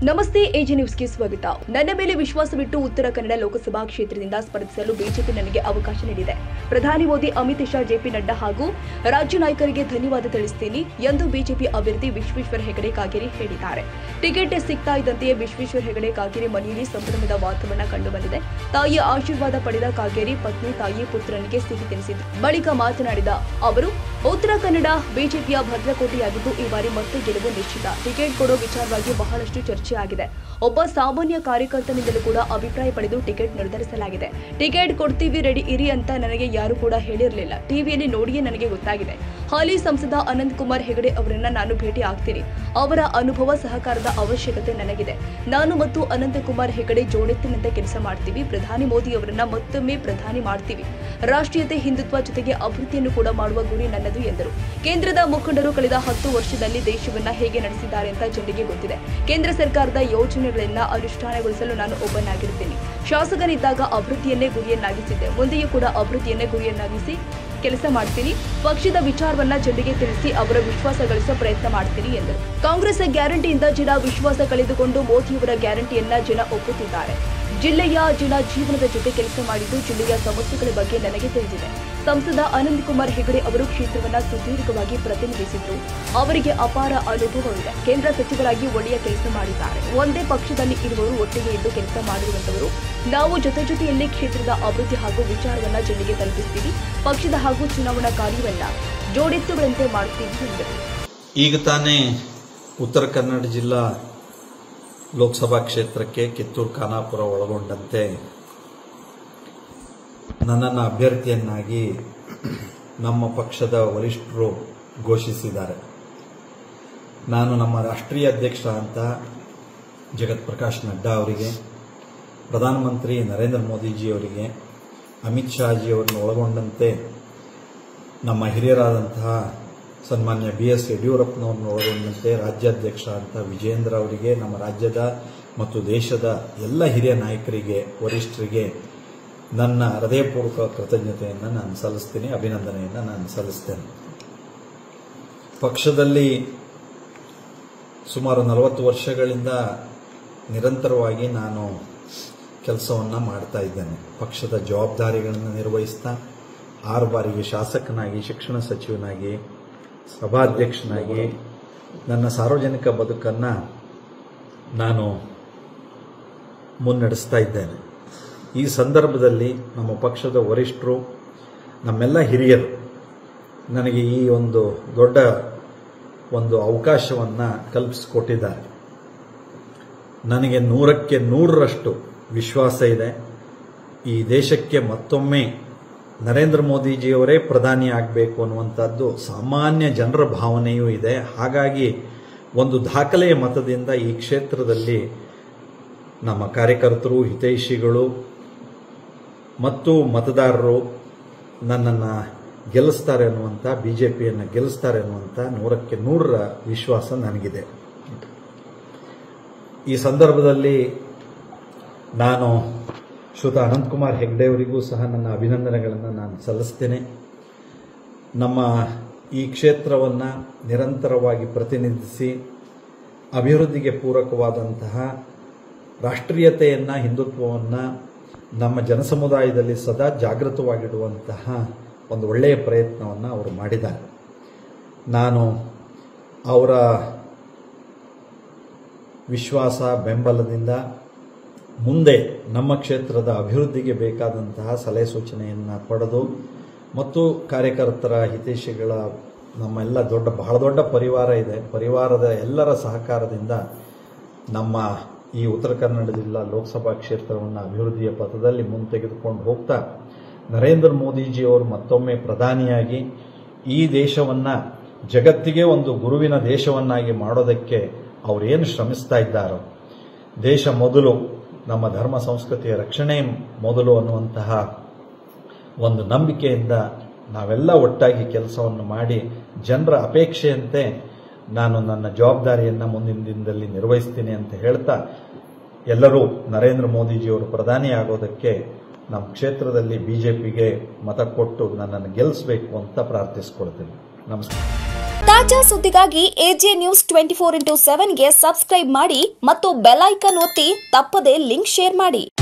ನಮಸ್ತೆ ಎಜಿ ನ್ಯೂಸ್ಗೆ ಸ್ವಾಗತ ನನ್ನ ಮೇಲೆ ವಿಶ್ವಾಸವಿಟ್ಟು ಉತ್ತರ ಕನ್ನಡ ಲೋಕಸಭಾ ಕ್ಷೇತ್ರದಿಂದ ಸ್ಪರ್ಧಿಸಲು ಬಿಜೆಪಿ ನನಗೆ ಅವಕಾಶ ನೀಡಿದೆ ಪ್ರಧಾನಿ ಮೋದಿ ಅಮಿತ್ ಶಾ ಜೆಪಿ ನಡ್ಡಾ ಹಾಗೂ ರಾಜ್ಯ ನಾಯಕರಿಗೆ ಧನ್ಯವಾದ ತಿಳಿಸುತ್ತೀನಿ ಎಂದು ಬಿಜೆಪಿ ಅಭ್ಯರ್ಥಿ ವಿಶ್ವೇಶ್ವರ ಹೆಗಡೆ ಕಾಗೇರಿ ಹೇಳಿದ್ದಾರೆ ಟಿಕೆಟ್ ಸಿಗ್ತಾ ಇದ್ದಂತೆಯೇ ವಿಶ್ವೇಶ್ವರ ಹೆಗಡೆ ಕಾಗೇರಿ ಮನೆಯಲ್ಲಿ ಸಂಭ್ರಮದ ವಾತಾವರಣ ಕಂಡುಬಂದಿದೆ ತಾಯಿಯ ಆಶೀರ್ವಾದ ಪಡೆದ ಕಾಗೇರಿ ಪತ್ನಿ ತಾಯಿ ಪುತ್ರನಿಗೆ ಸಿಹಿ ತಿನಿಸಿದ್ರು ಬಳಿಕ ಮಾತನಾಡಿದ ಅವರು ಉತ್ತರ ಕನ್ನಡ ಬಿಜೆಪಿಯ ಭದ್ರಕೋಟೆಯಾಗಿದ್ದು ಈ ಬಾರಿ ಮತ್ತೆ ಗೆಲುವು ನಿಶ್ಚಿತ ಟಿಕೆಟ್ ಕೊಡೋ ವಿಚಾರವಾಗಿ ಬಹಳಷ್ಟು ಚರ್ಚೆ ಆಗಿದೆ ಒಬ್ಬ ಸಾಮಾನ್ಯ ಕಾರ್ಯಕರ್ತನಿಂದಲೂ ಕೂಡ ಅಭಿಪ್ರಾಯ ಪಡೆದು ಟಿಕೆಟ್ ನಿರ್ಧರಿಸಲಾಗಿದೆ ಟಿಕೆಟ್ ಕೊಡ್ತೀವಿ ರೆಡಿ ಇರಿ ಅಂತ ನನಗೆ ಯಾರು ಕೂಡ ಹೇಳಿರಲಿಲ್ಲ ಟಿವಿಯಲ್ಲಿ ನೋಡಿಯೇ ನನಗೆ ಗೊತ್ತಾಗಿದೆ ಹಾಲಿ ಸಂಸದ ಅನಂತ್ ಕುಮಾರ್ ಹೆಗಡೆ ಅವರನ್ನ ನಾನು ಭೇಟಿ ಆಗ್ತೀನಿ ಅವರ ಅನುಭವ ಸಹಕಾರದ ಅವಶ್ಯಕತೆ ನನಗಿದೆ ನಾನು ಮತ್ತು ಅನಂತ ಕುಮಾರ್ ಹೆಗಡೆ ಜೋಡೆತ್ತಿನಂತೆ ಕೆಲಸ ಮಾಡ್ತೀವಿ ಪ್ರಧಾನಿ ಮೋದಿ ಅವರನ್ನ ಮತ್ತೊಮ್ಮೆ ಪ್ರಧಾನಿ ಮಾಡ್ತೀವಿ ರಾಷ್ಟ್ರೀಯತೆ ಹಿಂದುತ್ವ ಜೊತೆಗೆ ಅಭಿವೃದ್ಧಿಯನ್ನು ಕೂಡ ಮಾಡುವ ಗುರಿ ನನ್ನದು ಎಂದರು ಕೇಂದ್ರದ ಮುಖಂಡರು ಕಳೆದ ಹತ್ತು ವರ್ಷದಲ್ಲಿ ದೇಶವನ್ನ ಹೇಗೆ ನಡೆಸಿದ್ದಾರೆ ಅಂತ ಜನರಿಗೆ ಗೊತ್ತಿದೆ ಕೇಂದ್ರ ಸರ್ಕಾರದ ಯೋಜನೆಗಳನ್ನ ಅನುಷ್ಠಾನಗೊಳಿಸಲು ನಾನು ಒಬ್ಬನಾಗಿರುತ್ತೇನೆ ಶಾಸಕನಿದ್ದಾಗ ಅಭಿವೃದ್ಧಿಯನ್ನೇ ಗುರಿಯನ್ನಾಗಿಸಿದ್ದೆ ಮುಂದೆಯೂ ಕೂಡ ಅಭಿವೃದ್ಧಿಯನ್ನೇ ಗುರಿಯನ್ನಾಗಿಸಿ ಕೆಲಸ ಮಾಡ್ತೀನಿ ಪಕ್ಷದ ವಿಚಾರವನ್ನ ಜನರಿಗೆ ತಿಳಿಸಿ ಅವರ ವಿಶ್ವಾಸ ಗಳಿಸೋ ಪ್ರಯತ್ನ ಮಾಡ್ತೀನಿ ಎಂದರು ಕಾಂಗ್ರೆಸ್ ಗ್ಯಾರಂಟಿಯಿಂದ ಜನ ವಿಶ್ವಾಸ ಕಳೆದುಕೊಂಡು ಮೋದಿಯವರ ಗ್ಯಾರಂಟಿಯನ್ನ ಜನ ಒಪ್ಪುತ್ತಿದ್ದಾರೆ ಜಿಲ್ಲೆಯ ಜನ ಜೀವನದ ಜೊತೆ ಕೆಲಸ ಮಾಡಿದ್ದು ಜಿಲ್ಲೆಯ ಸಮಸ್ಯೆಗಳ ಬಗ್ಗೆ ನನಗೆ ತಿಳಿದಿದೆ ಸಂಸದ ಅನಂತ್ ಕುಮಾರ್ ಹೆಗಡೆ ಅವರು ಕ್ಷೇತ್ರವನ್ನ ಸುದೀರ್ಘವಾಗಿ ಪ್ರತಿನಿಧಿಸಿದ್ರು ಅವರಿಗೆ ಅಪಾರ ಅನುಭವವಿದೆ ಕೇಂದ್ರ ಸಚಿವರಾಗಿ ಒಳ್ಳೆಯ ಕೆಲಸ ಮಾಡಿದ್ದಾರೆ ಒಂದೇ ಪಕ್ಷದಲ್ಲಿ ಇರುವವರು ಒಟ್ಟಿಗೆ ಇದ್ದು ಕೆಲಸ ಮಾಡಿರುವಂತವರು ನಾವು ಜೊತೆ ಜೊತೆಯಲ್ಲಿ ಕ್ಷೇತ್ರದ ಅಭಿವೃದ್ಧಿ ಹಾಗೂ ವಿಚಾರವನ್ನ ಜನರಿಗೆ ತಲುಪಿಸ್ತೀವಿ ಪಕ್ಷದ ಹಾಗೂ ಚುನಾವಣಾ ಕಾರ್ಯವನ್ನ ಜೋಡೆತ್ತುಗಳಂತೆ ಮಾಡ್ತೀವಿ ಎಂದರು ಈಗ ತಾನೇ ಉತ್ತರ ಕನ್ನಡ ಜಿಲ್ಲಾ ಲೋಕಸಭಾ ಕ್ಷೇತ್ರಕ್ಕೆ ಕಿತ್ತೂರು ಖಾನಾಪುರ ಒಳಗೊಂಡಂತೆ ನನ್ನನ್ನು ಅಭ್ಯರ್ಥಿಯನ್ನಾಗಿ ನಮ್ಮ ಪಕ್ಷದ ವರಿಷ್ಠರು ಘೋಷಿಸಿದ್ದಾರೆ ನಾನು ನಮ್ಮ ರಾಷ್ಟ್ರೀಯ ಅಧ್ಯಕ್ಷ ಅಂತ ಜಗತ್ ಪ್ರಕಾಶ್ ನಡ್ಡಾ ಅವರಿಗೆ ಪ್ರಧಾನಮಂತ್ರಿ ನರೇಂದ್ರ ಮೋದಿಜಿಯವರಿಗೆ ಅಮಿತ್ ಶಾಜಿಯವರನ್ನು ಒಳಗೊಂಡಂತೆ ನಮ್ಮ ಹಿರಿಯರಾದಂತಹ ಸನ್ಮಾನ್ಯ ಬಿ ಎಸ್ ಯಡಿಯೂರಪ್ಪನವ್ರನ್ನ ಒಳಗೊಂಡಂತೆ ರಾಜ್ಯಾಧ್ಯಕ್ಷ ಅಂತ ವಿಜೇಂದ್ರ ಅವರಿಗೆ ನಮ್ಮ ರಾಜ್ಯದ ಮತ್ತು ದೇಶದ ಎಲ್ಲ ಹಿರಿಯ ನಾಯಕರಿಗೆ ವರಿಷ್ಠರಿಗೆ ನನ್ನ ಹೃದಯಪೂರ್ವಕ ಕೃತಜ್ಞತೆಯನ್ನು ನಾನು ಸಲ್ಲಿಸ್ತೀನಿ ಅಭಿನಂದನೆಯನ್ನು ನಾನು ಸಲ್ಲಿಸ್ತೇನೆ ಪಕ್ಷದಲ್ಲಿ ಸುಮಾರು ನಲವತ್ತು ವರ್ಷಗಳಿಂದ ನಿರಂತರವಾಗಿ ನಾನು ಕೆಲಸವನ್ನು ಮಾಡ್ತಾ ಇದ್ದೇನೆ ಪಕ್ಷದ ಜವಾಬ್ದಾರಿಗಳನ್ನು ನಿರ್ವಹಿಸ್ತಾ ಆರು ಬಾರಿಗೆ ಶಾಸಕನಾಗಿ ಶಿಕ್ಷಣ ಸಚಿವನಾಗಿ ಸಭಾಧ್ಯಕ್ಷನಾಗಿ ನನ್ನ ಸಾರ್ವಜನಿಕ ಬದುಕನ್ನು ನಾನು ಮುನ್ನಡೆಸ್ತಾ ಇದ್ದೇನೆ ಈ ಸಂದರ್ಭದಲ್ಲಿ ನಮ್ಮ ಪಕ್ಷದ ವರಿಷ್ಠರು ನಮ್ಮೆಲ್ಲ ಹಿರಿಯರು ನನಗೆ ಈ ಒಂದು ದೊಡ್ಡ ಒಂದು ಅವಕಾಶವನ್ನು ಕಲ್ಪಿಸಿಕೊಟ್ಟಿದ್ದಾರೆ ನನಗೆ ನೂರಕ್ಕೆ ನೂರರಷ್ಟು ವಿಶ್ವಾಸ ಇದೆ ಈ ದೇಶಕ್ಕೆ ಮತ್ತೊಮ್ಮೆ ನರೇಂದ್ರ ಮೋದಿಜಿಯವರೇ ಪ್ರಧಾನಿ ಆಗಬೇಕು ಅನ್ನುವಂಥದ್ದು ಸಾಮಾನ್ಯ ಜನರ ಭಾವನೆಯೂ ಇದೆ ಹಾಗಾಗಿ ಒಂದು ದಾಖಲೆಯ ಮತದಿಂದ ಈ ಕ್ಷೇತ್ರದಲ್ಲಿ ನಮ್ಮ ಕಾರ್ಯಕರ್ತರು ಹಿತೈಷಿಗಳು ಮತ್ತು ಮತದಾರರು ನನ್ನನ್ನು ಗೆಲ್ಲಿಸ್ತಾರೆ ಅನ್ನುವಂಥ ಬಿಜೆಪಿಯನ್ನು ಗೆಲ್ಲಿಸ್ತಾರೆ ಅನ್ನುವಂಥ ನೂರಕ್ಕೆ ನೂರರ ವಿಶ್ವಾಸ ನನಗಿದೆ ಈ ಸಂದರ್ಭದಲ್ಲಿ ನಾನು ಶ್ರುತ ಅನಂತಕುಮಾರ್ ಹೆಗ್ಡೆ ಅವರಿಗೂ ಸಹ ನನ್ನ ಅಭಿನಂದನೆಗಳನ್ನು ನಾನು ಸಲ್ಲಿಸ್ತೇನೆ ನಮ್ಮ ಈ ಕ್ಷೇತ್ರವನ್ನು ನಿರಂತರವಾಗಿ ಪ್ರತಿನಿಧಿಸಿ ಅಭಿವೃದ್ಧಿಗೆ ಪೂರಕವಾದಂತಹ ರಾಷ್ಟ್ರೀಯತೆಯನ್ನು ಹಿಂದುತ್ವವನ್ನು ನಮ್ಮ ಜನಸಮುದಾಯದಲ್ಲಿ ಸದಾ ಜಾಗೃತವಾಗಿಡುವಂತಹ ಒಂದು ಒಳ್ಳೆಯ ಪ್ರಯತ್ನವನ್ನು ಅವರು ಮಾಡಿದ್ದಾರೆ ನಾನು ಅವರ ವಿಶ್ವಾಸ ಬೆಂಬಲದಿಂದ ಮುಂದೆ ನಮ್ಮ ಕ್ಷೇತ್ರದ ಅಭಿವೃದ್ಧಿಗೆ ಬೇಕಾದಂತಹ ಸಲಹೆ ಸೂಚನೆಯನ್ನು ಪಡೆದು ಮತ್ತು ಕಾರ್ಯಕರ್ತರ ಹಿತೈಷಿಗಳ ನಮ್ಮೆಲ್ಲ ದೊಡ್ಡ ಬಹಳ ದೊಡ್ಡ ಪರಿವಾರ ಇದೆ ಪರಿವಾರದ ಎಲ್ಲರ ಸಹಕಾರದಿಂದ ನಮ್ಮ ಈ ಉತ್ತರ ಕನ್ನಡ ಜಿಲ್ಲಾ ಲೋಕಸಭಾ ಕ್ಷೇತ್ರವನ್ನು ಅಭಿವೃದ್ಧಿಯ ಪಥದಲ್ಲಿ ಮುಂತೆಗೆದುಕೊಂಡು ಹೋಗ್ತಾ ನರೇಂದ್ರ ಮೋದಿಜಿಯವರು ಮತ್ತೊಮ್ಮೆ ಪ್ರಧಾನಿಯಾಗಿ ಈ ದೇಶವನ್ನು ಜಗತ್ತಿಗೆ ಒಂದು ಗುರುವಿನ ದೇಶವನ್ನಾಗಿ ಮಾಡೋದಕ್ಕೆ ಅವರೇನು ಶ್ರಮಿಸ್ತಾ ಇದ್ದಾರೋ ದೇಶ ಮೊದಲು ನಮ್ಮ ಧರ್ಮ ಸಂಸ್ಕೃತಿಯ ರಕ್ಷಣೆ ಮೊದಲು ಅನ್ನುವಂತಹ ಒಂದು ನಂಬಿಕೆಯಿಂದ ನಾವೆಲ್ಲ ಒಟ್ಟಾಗಿ ಕೆಲಸವನ್ನು ಮಾಡಿ ಜನರ ಅಪೇಕ್ಷೆಯಂತೆ ನಾನು ನನ್ನ ಜವಾಬ್ದಾರಿಯನ್ನು ಮುಂದಿನ ದಿನದಲ್ಲಿ ನಿರ್ವಹಿಸ್ತೀನಿ ಅಂತ ಹೇಳ್ತಾ ಎಲ್ಲರೂ ನರೇಂದ್ರ ಮೋದಿಜಿಯವರು ಪ್ರಧಾನಿ ಆಗೋದಕ್ಕೆ ನಮ್ಮ ಕ್ಷೇತ್ರದಲ್ಲಿ ಬಿಜೆಪಿಗೆ ಮತ ಕೊಟ್ಟು ನನ್ನನ್ನು ಗೆಲ್ಲಿಸಬೇಕು ಅಂತ ಪ್ರಾರ್ಥಿಸ್ಕೊಳ್ತೀನಿ ನಮಸ್ಕಾರ ತಾಜಾ ಸುದ್ದಿಗಾಗಿ AJ news twenty four into ಸೆವೆನ್ಗೆ ಸಬ್ಸ್ಕ್ರೈಬ್ ಮಾಡಿ ಮತ್ತು ಬೆಲ್ ಐಕನ್ ಒತ್ತಿ ತಪ್ಪದೇ ಲಿಂಕ್ ಶೇರ್ ಮಾಡಿ